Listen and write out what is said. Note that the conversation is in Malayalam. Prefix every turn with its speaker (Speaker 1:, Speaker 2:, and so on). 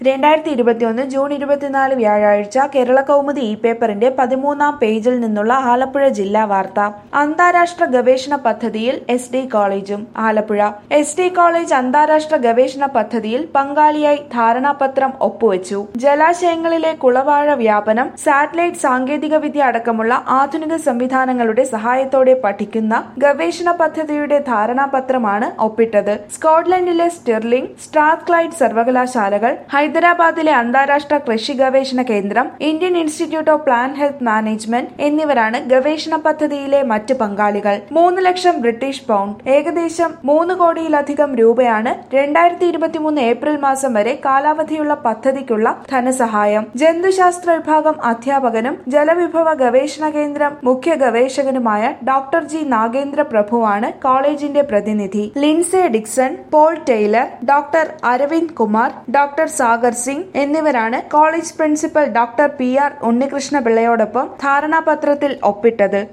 Speaker 1: രണ്ടായിരത്തി ഇരുപത്തിയൊന്ന് ജൂൺ ഇരുപത്തിനാല് വ്യാഴാഴ്ച കേരള കൗമുദി ഇ പേപ്പറിന്റെ പതിമൂന്നാം പേജിൽ നിന്നുള്ള ആലപ്പുഴ ജില്ലാ വാർത്ത അന്താരാഷ്ട്ര ഗവേഷണ പദ്ധതിയിൽ എസ് ഡി കോളേജും ആലപ്പുഴ എസ് ഡി കോളേജ് അന്താരാഷ്ട്ര ഗവേഷണ പദ്ധതിയിൽ പങ്കാളിയായി ധാരണാപത്രം ഒപ്പുവച്ചു ജലാശയങ്ങളിലെ കുളവാഴ വ്യാപനം സാറ്റലൈറ്റ് സാങ്കേതികവിദ്യ അടക്കമുള്ള ആധുനിക സംവിധാനങ്ങളുടെ സഹായത്തോടെ പഠിക്കുന്ന ഗവേഷണ പദ്ധതിയുടെ ധാരണാപത്രമാണ് ഒപ്പിട്ടത് സ്കോട്ട്ലൻഡിലെ സ്റ്റിർലിംഗ് സ്ട്രാത്ക്ലൈഡ് സർവകലാശാലകൾ ഹൈദരാബാദിലെ അന്താരാഷ്ട്ര കൃഷി ഗവേഷണ കേന്ദ്രം Indian institute of plant health management എന്നിവരാണ് ഗവേഷണ പദ്ധതിയിലെ മറ്റ് പങ്കാളികൾ മൂന്ന് ലക്ഷം ബ്രിട്ടീഷ് പൗണ്ട് ഏകദേശം മൂന്ന് കോടിയിലധികം രൂപയാണ് രണ്ടായിരത്തി ഇരുപത്തിമൂന്ന് ഏപ്രിൽ മാസം വരെ കാലാവധിയുള്ള പദ്ധതിക്കുള്ള ധനസഹായം ജന്തുശാസ്ത്ര വിഭാഗം അധ്യാപകനും ജലവിഭവ ഗവേഷണ കേന്ദ്രം മുഖ്യ ഗവേഷകനുമായ ഡോക്ടർ ജി നാഗേന്ദ്ര പ്രഭുവാണ് കോളേജിന്റെ പ്രതിനിധി Lindsay Dixon Paul Taylor doctor Aravind Kumar doctor Sagar Singh എന്നിവരാണ് college principal doctor P R Unnikrishna പിള്ളയോടൊപ്പം ധാരണാപത്രത്തിൽ ഒപ്പിട്ടത്